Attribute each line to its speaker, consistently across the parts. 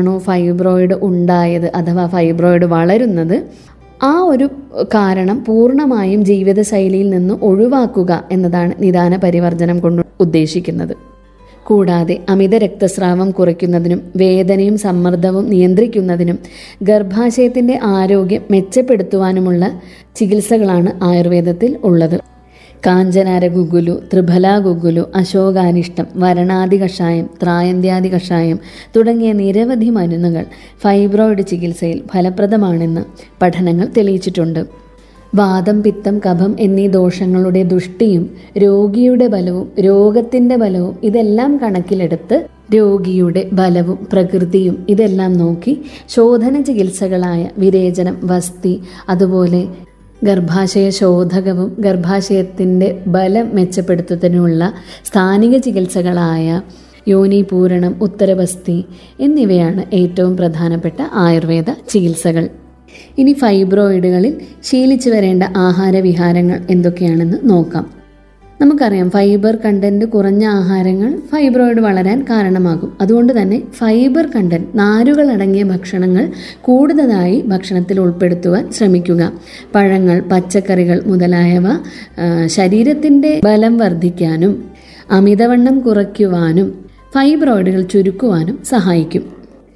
Speaker 1: കാരണത്താലാണോ fibroid ഉണ്ടായത് അഥവാ fibroid വളരുന്നത് ആ ഒരു കാരണം പൂർണ്ണമായും ജീവിതശൈലിയിൽ നിന്ന് ഒഴിവാക്കുക എന്നതാണ് നിദാന പരിവർജനം കൊണ്ട് ഉദ്ദേശിക്കുന്നത് കൂടാതെ അമിത രക്തസ്രാവം കുറയ്ക്കുന്നതിനും വേദനയും സമ്മർദ്ദവും നിയന്ത്രിക്കുന്നതിനും ഗർഭാശയത്തിൻ്റെ ആരോഗ്യം മെച്ചപ്പെടുത്തുവാനുമുള്ള ചികിത്സകളാണ് ആയുർവേദത്തിൽ ഉള്ളത് കാഞ്ചനാര ഗുഗുലു ത്രിഫല ഗുഗുലു അശോകാനിഷ്ടം വരണാദി കഷായം ത്രായന്ത്യാദി കഷായം തുടങ്ങിയ നിരവധി മരുന്നുകൾ ഫൈബ്രോയിഡ് ചികിത്സയിൽ ഫലപ്രദമാണെന്ന് പഠനങ്ങൾ തെളിയിച്ചിട്ടുണ്ട് വാദം പിത്തം കഫം എന്നീ ദോഷങ്ങളുടെ ദുഷ്ടിയും രോഗിയുടെ ബലവും രോഗത്തിന്റെ ബലവും ഇതെല്ലാം കണക്കിലെടുത്ത് രോഗിയുടെ ബലവും പ്രകൃതിയും ഇതെല്ലാം നോക്കി ശോധന ചികിത്സകളായ വിരേചനം വസ്തി അതുപോലെ ഗർഭാശയ ശോധകവും ഗർഭാശയത്തിൻ്റെ ബലം മെച്ചപ്പെടുത്തുന്നതിനുള്ള സ്ഥാനിക ചികിത്സകളായ യോനി പൂരണം ഉത്തരവസ്തി എന്നിവയാണ് ഏറ്റവും പ്രധാനപ്പെട്ട ആയുർവേദ ചികിത്സകൾ ഇനി ഫൈബ്രോയിഡുകളിൽ ശീലിച്ചു വരേണ്ട ആഹാരവിഹാരങ്ങൾ എന്തൊക്കെയാണെന്ന് നോക്കാം നമുക്കറിയാം ഫൈബർ കണ്ടന്റ് കുറഞ്ഞ ആഹാരങ്ങൾ ഫൈബ്രോയിഡ് വളരാൻ കാരണമാകും അതുകൊണ്ട് തന്നെ ഫൈബർ കണ്ടന്റ് നാരുകൾ അടങ്ങിയ ഭക്ഷണങ്ങൾ കൂടുതലായി ഭക്ഷണത്തിൽ ഉൾപ്പെടുത്തുവാൻ ശ്രമിക്കുക പഴങ്ങൾ പച്ചക്കറികൾ മുതലായവ ശരീരത്തിൻ്റെ ബലം വർദ്ധിക്കാനും അമിതവണ്ണം കുറയ്ക്കുവാനും ഫൈബ്രോയിഡുകൾ ചുരുക്കുവാനും സഹായിക്കും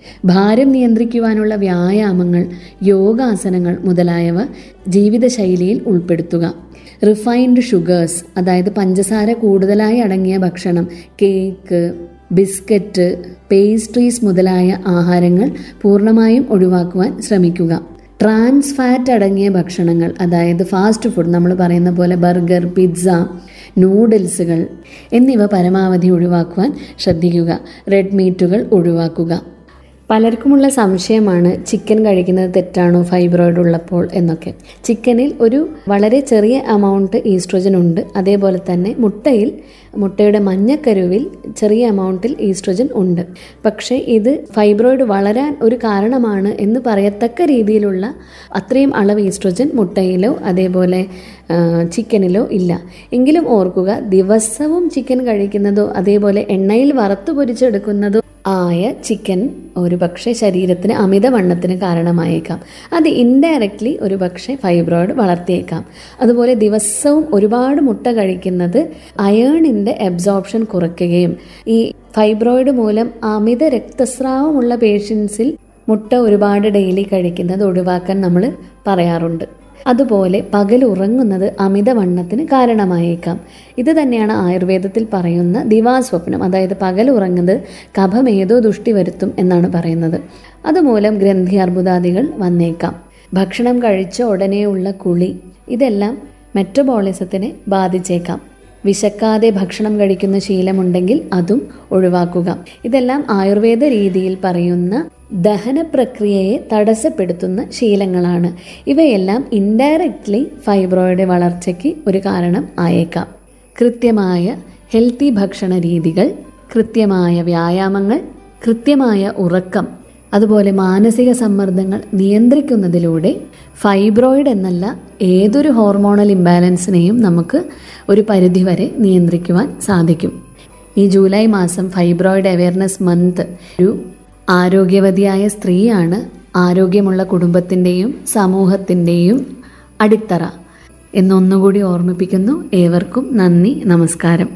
Speaker 1: ഭാരം നിയന്ത്രിക്കുവാനുള്ള വ്യായാമങ്ങൾ യോഗാസനങ്ങൾ മുതലായവ ജീവിതശൈലിയിൽ ഉൾപ്പെടുത്തുക റിഫൈൻഡ് ഷുഗേഴ്സ് അതായത് പഞ്ചസാര കൂടുതലായി അടങ്ങിയ ഭക്ഷണം കേക്ക് ബിസ്ക്കറ്റ് പേസ്ട്രീസ് മുതലായ ആഹാരങ്ങൾ പൂർണ്ണമായും ഒഴിവാക്കുവാൻ ശ്രമിക്കുക ട്രാൻസ് ഫാറ്റ് അടങ്ങിയ ഭക്ഷണങ്ങൾ അതായത് ഫാസ്റ്റ് ഫുഡ് നമ്മൾ പറയുന്ന പോലെ ബർഗർ പിസ്സ നൂഡിൽസുകൾ എന്നിവ പരമാവധി ഒഴിവാക്കുവാൻ ശ്രദ്ധിക്കുക റെഡ് മീറ്റുകൾ ഒഴിവാക്കുക പലർക്കുമുള്ള സംശയമാണ് ചിക്കൻ കഴിക്കുന്നത് തെറ്റാണോ ഫൈബ്രോയിഡ് ഉള്ളപ്പോൾ എന്നൊക്കെ ചിക്കനിൽ ഒരു വളരെ ചെറിയ എമൗണ്ട് ഈസ്ട്രോജൻ ഉണ്ട് അതേപോലെ തന്നെ മുട്ടയിൽ മുട്ടയുടെ മഞ്ഞക്കരുവിൽ ചെറിയ എമൗണ്ടിൽ ഈസ്ട്രോജൻ ഉണ്ട് പക്ഷേ ഇത് ഫൈബ്രോയിഡ് വളരാൻ ഒരു കാരണമാണ് എന്ന് പറയത്തക്ക രീതിയിലുള്ള അത്രയും അളവ് ഈസ്ട്രോജൻ മുട്ടയിലോ അതേപോലെ ചിക്കനിലോ ഇല്ല എങ്കിലും ഓർക്കുക ദിവസവും ചിക്കൻ കഴിക്കുന്നതോ അതേപോലെ എണ്ണയിൽ വറുത്തു പൊരിച്ചെടുക്കുന്നതോ ആയ ചിക്കൻ ഒരു പക്ഷേ ശരീരത്തിന് അമിതവണ്ണത്തിന് കാരണമായേക്കാം അത് ഇൻഡയറക്റ്റ്ലി ഒരു പക്ഷേ ഫൈബ്രോയിഡ് വളർത്തിയേക്കാം അതുപോലെ ദിവസവും ഒരുപാട് മുട്ട കഴിക്കുന്നത് അയേണിൻ്റെ അബ്സോർപ്ഷൻ കുറയ്ക്കുകയും ഈ ഫൈബ്രോയിഡ് മൂലം അമിത രക്തസ്രാവമുള്ള പേഷ്യൻസിൽ മുട്ട ഒരുപാട് ഡെയിലി കഴിക്കുന്നത് ഒഴിവാക്കാൻ നമ്മൾ പറയാറുണ്ട് അതുപോലെ പകൽ ഉറങ്ങുന്നത് അമിതവണ്ണത്തിന് കാരണമായേക്കാം ഇത് തന്നെയാണ് ആയുർവേദത്തിൽ പറയുന്ന ദിവാസ്വപ്നം അതായത് പകൽ ഉറങ്ങുന്നത് കഫം ഏതോ ദുഷ്ടി വരുത്തും എന്നാണ് പറയുന്നത് അതുമൂലം ഗ്രന്ഥി അർബുദാദികൾ വന്നേക്കാം ഭക്ഷണം കഴിച്ച ഉടനെയുള്ള കുളി ഇതെല്ലാം മെറ്റബോളിസത്തിനെ ബാധിച്ചേക്കാം വിശക്കാതെ ഭക്ഷണം കഴിക്കുന്ന ശീലമുണ്ടെങ്കിൽ അതും ഒഴിവാക്കുക ഇതെല്ലാം ആയുർവേദ രീതിയിൽ പറയുന്ന ദഹന പ്രക്രിയയെ തടസ്സപ്പെടുത്തുന്ന ശീലങ്ങളാണ് ഇവയെല്ലാം ഇൻഡയറക്റ്റ്ലി ഫൈബ്രോയിഡ് വളർച്ചയ്ക്ക് ഒരു കാരണം ആയേക്കാം കൃത്യമായ ഹെൽത്തി ഭക്ഷണ രീതികൾ കൃത്യമായ വ്യായാമങ്ങൾ കൃത്യമായ ഉറക്കം അതുപോലെ മാനസിക സമ്മർദ്ദങ്ങൾ നിയന്ത്രിക്കുന്നതിലൂടെ ഫൈബ്രോയിഡ് എന്നല്ല ഏതൊരു ഹോർമോണൽ ഇംബാലൻസിനെയും നമുക്ക് ഒരു പരിധിവരെ നിയന്ത്രിക്കുവാൻ സാധിക്കും ഈ ജൂലൈ മാസം ഫൈബ്രോയിഡ് അവയർനെസ് മന്ത് ഒരു ആരോഗ്യവതിയായ സ്ത്രീയാണ് ആരോഗ്യമുള്ള കുടുംബത്തിൻ്റെയും സമൂഹത്തിൻ്റെയും അടിത്തറ എന്നൊന്നുകൂടി ഓർമ്മിപ്പിക്കുന്നു ഏവർക്കും നന്ദി നമസ്കാരം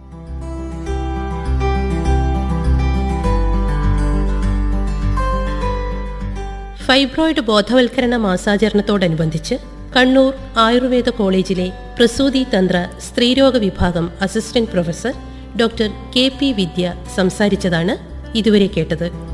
Speaker 2: ഫൈബ്രോയിഡ് ബോധവൽക്കരണ മാസാചരണത്തോടനുബന്ധിച്ച് കണ്ണൂർ ആയുർവേദ കോളേജിലെ പ്രസൂതി തന്ത്ര സ്ത്രീരോഗ വിഭാഗം assistant professor doctor K P Vidya സംസാരിച്ചതാണ് ഇതുവരെ കേട്ടത്